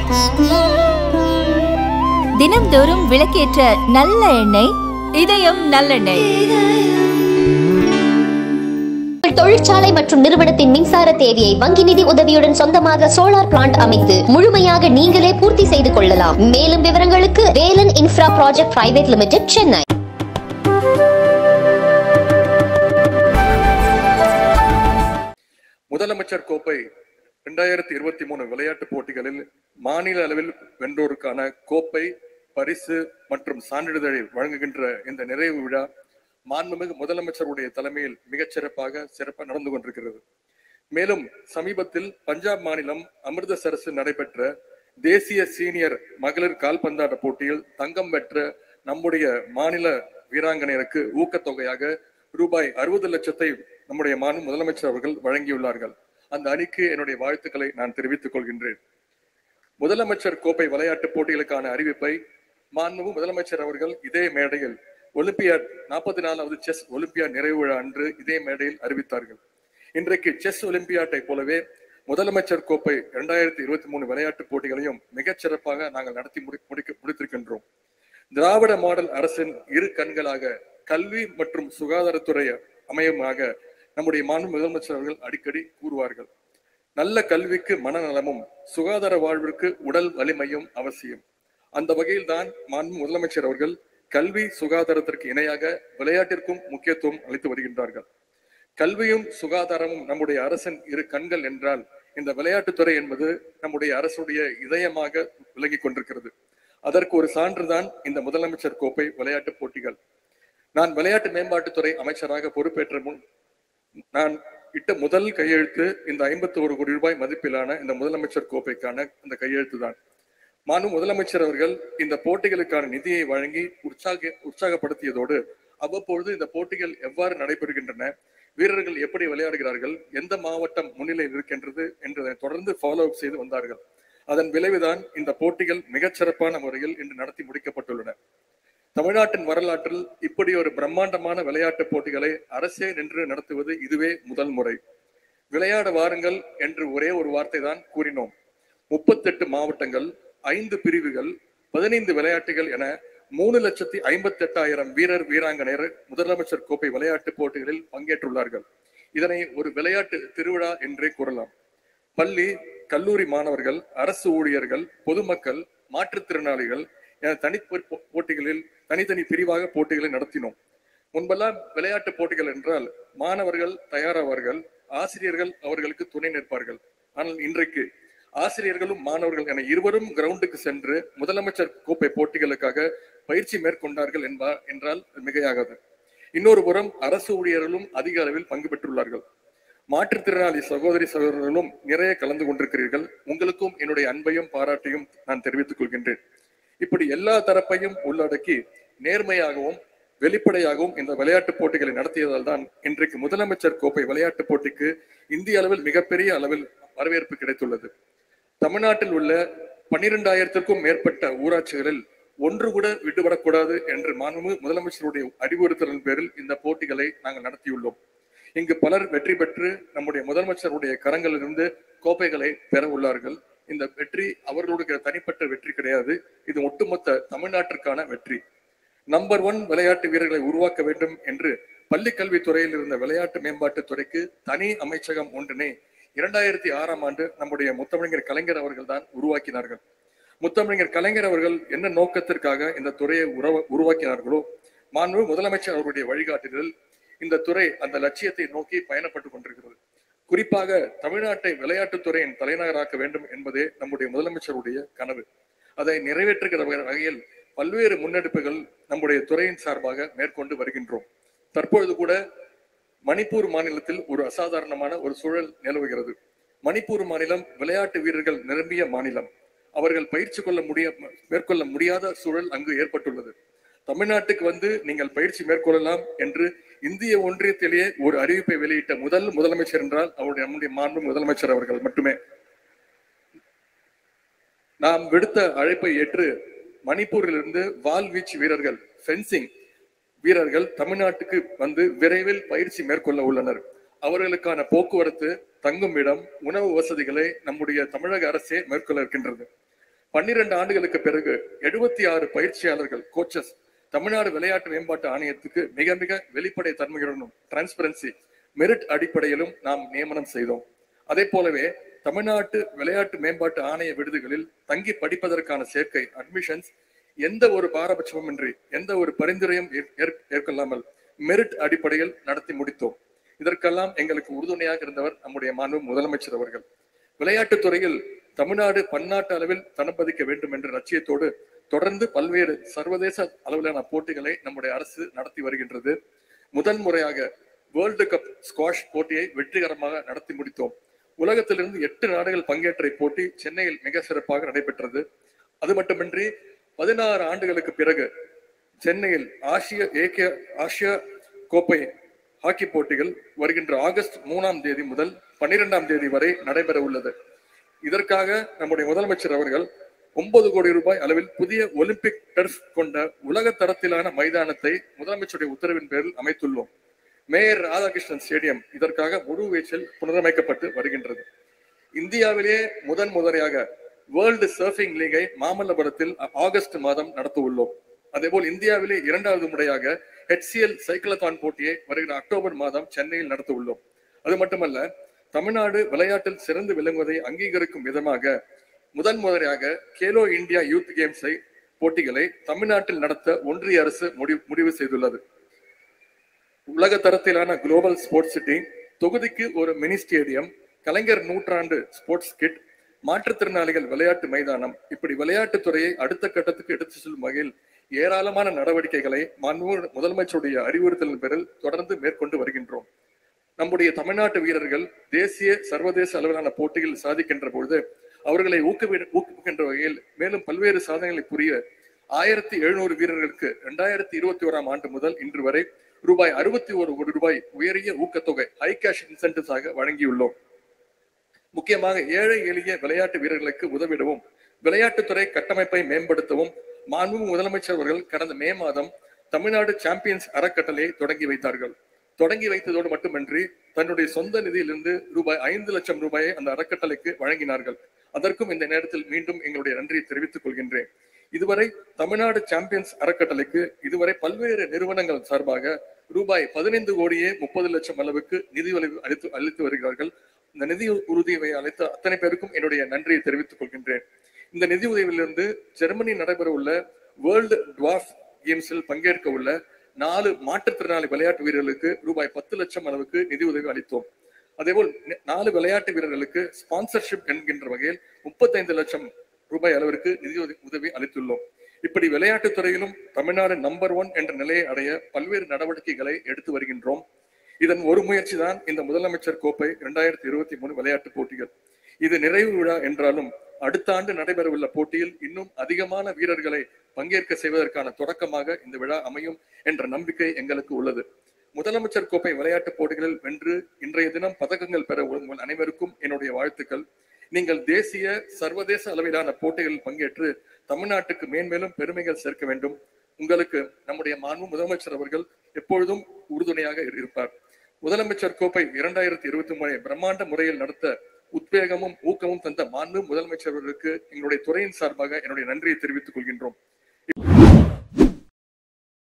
தினம்தோறும் விளக்கேற்ற நல்ல எண்ணெய் இதயம் நல்லெண்ணெய் உங்கள் தொழிற்சாலை மற்றும் நிறுவனத்தின் மின்சார தேவையை வங்கி நிதி உதவியுடன் சொந்தமாக சோலார் பிளான்ட் அமைத்து முழுமையாக நீங்களே பூர்த்தி செய்து கொள்ளலாம் மேலும் விவரங்களுக்கு Velan infra project private limited Chennai முதலமைச்சர் கோப்பை இரண்டாயிரத்தி இருபத்தி மூணு விளையாட்டுப் போட்டிகளில் மாநில அளவில் வென்றோருக்கான கோப்பை பரிசு மற்றும் சான்றிதழை வழங்குகின்ற இந்த நிறைவு விழா மாண்புமிகு முதலமைச்சருடைய தலைமையில் மிகச் சிறப்பாக சிறப்பாக நடந்து கொண்டிருக்கிறது மேலும் சமீபத்தில் பஞ்சாப் மாநிலம் அமிர்தசரஸில் நடைபெற்ற தேசிய சீனியர் மகளிர் கால்பந்தாட்ட போட்டியில் தங்கம் பெற்ற நம்முடைய மாநில வீராங்கனையருக்கு ஊக்கத்தொகையாக ரூபாய் அறுபது லட்சத்தை நம்முடைய மாநில முதலமைச்சர் அவர்கள் வழங்கியுள்ளார்கள் அந்த அணிக்கு என்னுடைய வாழ்த்துக்களை நான் தெரிவித்துக் கொள்கின்றேன் முதலமைச்சர் கோப்பை விளையாட்டுப் போட்டிகளுக்கான அறிவிப்பை மாண்புமிகு முதலமைச்சர் அவர்கள் இதே மேடையில் ஒலிம்பியாட் நாற்பத்தி நாலாவது செஸ் ஒலிம்பியாட் நிறைவு விழா அன்று இதே மேடையில் அறிவித்தார்கள் இன்றைக்கு செஸ் ஒலிம்பியாட்டை போலவே முதலமைச்சர் கோப்பை இரண்டாயிரத்தி இருபத்தி மூணு விளையாட்டுப் போட்டிகளையும் மிகச் சிறப்பாக நாங்கள் நடத்தி முடி முடிக்க முடித்திருக்கின்றோம் திராவிட மாடல் அரசின் இரு கண்களாக கல்வி மற்றும் சுகாதாரத்துறை அமையமாக நம்முடைய மாண்பு முதலமைச்சர் அவர்கள் அடிக்கடி கூறுவார்கள் நல்ல கல்விக்கு மனநலமும் சுகாதார வாழ்விற்கு உடல் வலிமையும் அவசியம் அந்த வகையில் தான் மாண்பு முதலமைச்சர் அவர்கள் கல்வி சுகாதாரத்திற்கு இணையாக விளையாட்டிற்கும் முக்கியத்துவம் அளித்து வருகின்றார்கள் கல்வியும் சுகாதாரமும் நம்முடைய அரசின் இரு கண்கள் என்றால் இந்த விளையாட்டுத்துறை என்பது நம்முடைய அரசுடைய இதயமாக விளங்கிக் கொண்டிருக்கிறது அதற்கு ஒரு சான்றுதான் இந்த முதலமைச்சர் கோப்பை விளையாட்டுப் போட்டிகள் நான் விளையாட்டு மேம்பாட்டுத்துறை அமைச்சராக பொறுப்பேற்ற முன் நான் இட்ட முதல் கையெழுத்து இந்த ஐம்பத்தி ஒரு கோடி ரூபாய் மதிப்பிலான இந்த முதலமைச்சர் கோப்பைக்கான அந்த கையெழுத்து தான் மாண்பு முதலமைச்சர் அவர்கள் இந்த போட்டிகளுக்கான நிதியை வழங்கி உற்சாக உற்சாகப்படுத்தியதோடு அவ்வப்பொழுது இந்த போட்டிகள் எவ்வாறு நடைபெறுகின்றன வீரர்கள் எப்படி விளையாடுகிறார்கள் எந்த மாவட்டம் முன்னிலையில் இருக்கின்றது என்றதை தொடர்ந்து ஃபாலோ அப் செய்து வந்தார்கள் அதன் விளைவுதான் இந்த போட்டிகள் மிகச் சிறப்பான முறையில் இன்று நடத்தி முடிக்கப்பட்டுள்ளன தமிழ்நாட்டின் வரலாற்றில் இப்படி ஒரு பிரம்மாண்டமான விளையாட்டுப் போட்டிகளை அரசே நின்று நடத்துவது இதுவே முதல் முறை விளையாட வாருங்கள் என்று ஒரே ஒரு வார்த்தை தான் கூறினோம் முப்பத்தெட்டு மாவட்டங்கள் ஐந்து பிரிவுகள் பதினைந்து விளையாட்டுகள் என மூணு லட்சத்தி ஐம்பத்தி எட்டாயிரம் வீரர் வீராங்கனையர் முதலமைச்சர் கோப்பை விளையாட்டுப் போட்டிகளில் பங்கேற்றுள்ளார்கள் இதனை ஒரு விளையாட்டு திருவிழா என்றே கூறலாம் பள்ளி கல்லூரி மாணவர்கள் அரசு ஊழியர்கள் பொதுமக்கள் மாற்றுத்திறனாளிகள் என தனி போ- போட்டிகளில் தனித்தனி பிரிவாக போட்டிகளை நடத்தினோம் முன்பெல்லாம் விளையாட்டு போட்டிகள் என்றால் மாணவர்கள் தயாராவார்கள் ஆசிரியர்கள் அவர்களுக்கு துணை நிற்பார்கள் ஆனால் இன்றைக்கு ஆசிரியர்களும் மாணவர்கள் என இருவரும் கிரவுண்டுக்கு சென்று முதலமைச்சர் கோப்பை போட்டிகளுக்காக பயிற்சி மேற்கொண்டார்கள் என்பா என்றால் அது மிகையாகாது இன்னொரு புறம் அரசு ஊழியர்களும் அதிக அளவில் பங்கு பெற்றுள்ளார்கள் மாற்றுத்திறனாளி சகோதரி சகோதரர்களும் நிறைய கலந்து கொண்டிருக்கிறீர்கள் உங்களுக்கும் என்னுடைய அன்பையும் பாராட்டையும் நான் தெரிவித்துக் கொள்கின்றேன் இப்படி எல்லா தரப்பையும் உள்ளடக்கி நேர்மையாகவும் வெளிப்படையாகவும் இந்த விளையாட்டுப் போட்டிகளை நடத்தியதால் தான் இன்றைக்கு முதலமைச்சர் கோப்பை விளையாட்டுப் போட்டிக்கு இந்திய அளவில் மிகப்பெரிய அளவில் வரவேற்பு கிடைத்துள்ளது தமிழ்நாட்டில் உள்ள பன்னிரெண்டாயிரத்திற்கும் மேற்பட்ட ஊராட்சிகளில் ஒன்று கூட விடுபடக்கூடாது என்று மாண்பு முதலமைச்சருடைய அறிவுறுத்தலின் பேரில் இந்த போட்டிகளை நாங்கள் நடத்தியுள்ளோம் இங்கு பலர் வெற்றி பெற்று நம்முடைய முதலமைச்சருடைய கரங்களிலிருந்து கோப்பைகளை பெற உள்ளார்கள் இந்த வெற்றி அவர்களுடைய தனிப்பட்ட வெற்றி கிடையாது இது ஒட்டுமொத்த தமிழ்நாட்டிற்கான வெற்றி நம்பர் ஒன் விளையாட்டு வீரர்களை உருவாக்க வேண்டும் என்று பள்ளி கல்வித்துறையில் இருந்த விளையாட்டு மேம்பாட்டுத் துறைக்கு தனி அமைச்சகம் ஒன்றினை இரண்டாயிரத்தி ஆறாம் ஆண்டு நம்முடைய முத்தமிழர் கலைஞர் அவர்கள் தான் உருவாக்கினார்கள் முத்தமிழர் கலைஞர் அவர்கள் என்ன நோக்கத்திற்காக இந்த துறையை உறவ உருவாக்கினார்களோ மாண்பு முதலமைச்சர் அவருடைய வழிகாட்டுதல் இந்த துறை அந்த லட்சியத்தை நோக்கி பயணப்பட்டு கொண்டிருக்கிறது குறிப்பாக தமிழ்நாட்டை விளையாட்டுத் துறையின் தலைநகராக்க வேண்டும் என்பதே நம்முடைய முதலமைச்சருடைய கனவு அதை நிறைவேற்றுகிற வகையில் பல்வேறு முன்னெடுப்புகள் நம்முடைய துறையின் சார்பாக மேற்கொண்டு வருகின்றோம் தற்பொழுது கூட மணிப்பூர் மாநிலத்தில் ஒரு அசாதாரணமான ஒரு சூழல் நிலவுகிறது மணிப்பூர் மாநிலம் விளையாட்டு வீரர்கள் நிரம்பிய மாநிலம் அவர்கள் பயிற்சி கொள்ள முடிய மேற்கொள்ள முடியாத சூழல் அங்கு ஏற்பட்டுள்ளது தமிழ்நாட்டுக்கு வந்து நீங்கள் பயிற்சி மேற்கொள்ளலாம் என்று இந்திய ஒன்றியத்திலேயே ஒரு அறிவிப்பை வெளியிட்ட முதல் முதலமைச்சர் என்றால் அவருடைய நம்முடைய மாண்பு முதலமைச்சர் அவர்கள் மட்டுமே நாம் விடுத்த அழைப்பை ஏற்று மணிப்பூரிலிருந்து வால்வீச்சு வீரர்கள் ஃபென்சிங் வீரர்கள் தமிழ்நாட்டுக்கு வந்து விரைவில் பயிற்சி மேற்கொள்ள உள்ளனர் அவர்களுக்கான போக்குவரத்து தங்கும் இடம் உணவு வசதிகளை நம்முடைய தமிழக அரசே மேற்கொள்ள இருக்கின்றது பன்னிரண்டு ஆண்டுகளுக்கு பிறகு எழுபத்தி ஆறு பயிற்சியாளர்கள் கோச்சஸ் தமிழ்நாடு விளையாட்டு மேம்பாட்டு ஆணையத்துக்கு மிக மிக வெளிப்படை தன்மையுடனும் டிரான்ஸ்பரன்சி மெரிட் அடிப்படையிலும் நாம் நியமனம் செய்தோம் அதே போலவே தமிழ்நாட்டு விளையாட்டு மேம்பாட்டு ஆணைய விடுதிகளில் தங்கி படிப்பதற்கான சேர்க்கை அட்மிஷன்ஸ் எந்த ஒரு பாரபட்சமுமின்றி எந்த ஒரு பரிந்துரையும் ஏற்- ஏற்- ஏற்கொள்ளாமல் மெரிட் அடிப்படையில் நடத்தி முடித்தோம் இதற்கெல்லாம் எங்களுக்கு உறுதுணையாக இருந்தவர் நம்முடைய மாண்பு முதலமைச்சர் அவர்கள் விளையாட்டுத் துறையில் தமிழ்நாடு பன்னாட்டு அளவில் தடம் பதிக்க வேண்டும் என்ற லட்சியத்தோடு தொடர்ந்து பல்வேறு சர்வதேச அளவிலான போட்டிகளை நம்முடைய அரசு நடத்தி வருகின்றது முதன் முறையாக வேர்ல்டு கப் ஸ்குவாஷ் போட்டியை வெற்றிகரமாக நடத்தி முடித்தோம் உலகத்திலிருந்து எட்டு நாடுகள் பங்கேற்ற இப்போட்டி சென்னையில் மிக சிறப்பாக நடைபெற்றது அது மட்டுமின்றி பதினாறு ஆண்டுகளுக்கு பிறகு சென்னையில் ஆசிய ஏகிய ஆசிய கோப்பை ஹாக்கி போட்டிகள் வருகின்ற ஆகஸ்ட் மூணாம் தேதி முதல் பன்னிரெண்டாம் தேதி வரை நடைபெற உள்ளது இதற்காக நம்முடைய முதலமைச்சர் அவர்கள் ஒன்பது கோடி ரூபாய் அளவில் புதிய ஒலிம்பிக் டர்ஃப் கொண்ட உலக தரத்திலான மைதானத்தை முதலமைச்சருடைய உத்தரவின் பேரில் அமைத்துள்ளோம் மேயர் ராதாகிருஷ்ணன் ஸ்டேடியம் இதற்காக முழு வீச்சில் புனரமைக்கப்பட்டு வருகின்றது இந்தியாவிலேயே முதன் முதலையாக வேர்ல்டு சர்ஃபிங் லீகை மாமல்லபுரத்தில் ஆகஸ்ட் மாதம் நடத்த உள்ளோம் அதேபோல் இந்தியாவிலே இரண்டாவது முறையாக HCL சைக்கிளத்தான் போட்டியை வருகிற அக்டோபர் மாதம் சென்னையில் நடத்த உள்ளோம் அது மட்டுமல்ல தமிழ்நாடு விளையாட்டில் சிறந்து விளங்குவதை அங்கீகரிக்கும் விதமாக முதன் முறையாக கேலோ இந்தியா யூத் கேம்ஸை போட்டிகளை தமிழ்நாட்டில் நடத்த ஒன்றிய அரசு முடிவு முடிவு செய்துள்ளது உலக தரத்திலான குளோபல் ஸ்போர்ட்ஸ் சிட்டி தொகுதிக்கு ஒரு மினி ஸ்டேடியம் கலைஞர் நூற்றாண்டு ஸ்போர்ட்ஸ் கிட் மாற்றுத்திறனாளிகள் விளையாட்டு மைதானம் இப்படி விளையாட்டுத் துறையை அடுத்த கட்டத்துக்கு எடுத்து செல்லும் வகையில் ஏராளமான நடவடிக்கைகளை மாண்பு முதலமைச்சருடைய அறிவுறுத்தலின் பேரில் தொடர்ந்து மேற்கொண்டு வருகின்றோம் நம்முடைய தமிழ்நாட்டு வீரர்கள் தேசிய சர்வதேச அளவிலான போட்டியில் சாதிக்கின்ற பொழுது அவர்களை ஊக்குவி ஊக்குவிக்கின்ற வகையில் மேலும் பல்வேறு சாதனைகளை புரிய ஆயிரத்தி எழுநூறு வீரர்களுக்கு இரண்டாயிரத்தி இருபத்தி ஓராம் ஆண்டு முதல் இன்று வரை ரூபாய் அறுபத்தி ஒரு கோடி ரூபாய் உயரிய ஊக்கத்தொகை ஹை கேஷ் இன்சென்டிவ்ஸாக வழங்கியுள்ளோம் முக்கியமாக ஏழை எளிய விளையாட்டு வீரர்களுக்கு உதவிடவும் விளையாட்டுத்துறை கட்டமைப்பை மேம்படுத்தவும் மாண்பு முதலமைச்சர் அவர்கள் கடந்த மே மாதம் தமிழ்நாடு சாம்பியன்ஸ் அறக்கட்டளையை தொடங்கி வைத்தார்கள் தொடங்கி வைத்ததோடு மட்டுமின்றி தன்னுடைய சொந்த நிதியிலிருந்து ரூபாய் ஐந்து லட்சம் ரூபாயை அந்த அறக்கட்டளைக்கு வழங்கினார்கள் அதற்கும் இந்த நேரத்தில் மீண்டும் எங்களுடைய நன்றியை தெரிவித்துக் கொள்கின்றேன் இதுவரை தமிழ்நாடு சாம்பியன்ஸ் அறக்கட்டளைக்கு இதுவரை பல்வேறு நிறுவனங்கள் சார்பாக ரூபாய் பதினைந்து கோடியே முப்பது லட்சம் அளவுக்கு நிதி உதவி அளித்து அளித்து வருகிறார்கள் இந்த நிதி உறுதியை அளித்த அத்தனை பேருக்கும் என்னுடைய நன்றியை தெரிவித்துக் கொள்கின்றேன் இந்த நிதி உதவியிலிருந்து ஜெர்மனி நடைபெற உள்ள வேர்ல்டு டுவார்ஃப் கேம்ஸில் பங்கேற்க உள்ள நாலு மாற்றுத்திறனாளி விளையாட்டு வீரர்களுக்கு ரூபாய் பத்து லட்சம் அளவுக்கு நிதி உதவி அளித்தோம் அதேபோல் நி- நாலு விளையாட்டு வீரர்களுக்கு ஸ்பான்சர்ஷிப் என்கின்ற வகையில் முப்பத்தைந்து லட்சம் ரூபாய் அளவிற்கு நிதி உதவி- உதவி அளித்துள்ளோம் இப்படி விளையாட்டுத் துறையிலும் தமிழ்நாடு நம்பர் ஒன் என்ற நிலையை அடைய பல்வேறு நடவடிக்கைகளை எடுத்து வருகின்றோம் இதன் ஒரு முயற்சி தான் இந்த முதலமைச்சர் கோப்பை இரண்டாயிரத்தி இருபத்தி மூணு விளையாட்டுப் போட்டிகள் இது நிறைவு விழா என்றாலும் அடுத்த ஆண்டு நடைபெறவுள்ள போட்டியில் இன்னும் அதிகமான வீரர்களை பங்கேற்க செய்வதற்கான தொடக்கமாக இந்த விழா அமையும் என்ற நம்பிக்கை எங்களுக்கு உள்ளது முதலமைச்சர் கோப்பை விளையாட்டுப் போட்டிகளில் வென்று இன்றைய தினம் பதக்கங்கள் பெற உங்கள் அனைவருக்கும் என்னுடைய வாழ்த்துக்கள் நீங்கள் தேசிய சர்வதேச அளவிலான போட்டிகளில் பங்கேற்று தமிழ்நாட்டுக்கு மேன்மேலும் பெருமைகள் சேர்க்க வேண்டும் உங்களுக்கு நம்முடைய மாண்பு முதலமைச்சர் அவர்கள் எப்பொழுதும் உறுதுணையாக இரு- இருப்பார் முதலமைச்சர் கோப்பை இரண்டாயிரத்தி இருபத்தி மூணை பிரம்மாண்ட முறையில் நடத்த உத்வேகமும் ஊக்கமும் தந்த மாண்பு முதலமைச்சர் அவர்களுக்கு எங்களுடைய துறையின் சார்பாக என்னுடைய நன்றியை தெரிவித்துக் கொள்கின்றோம்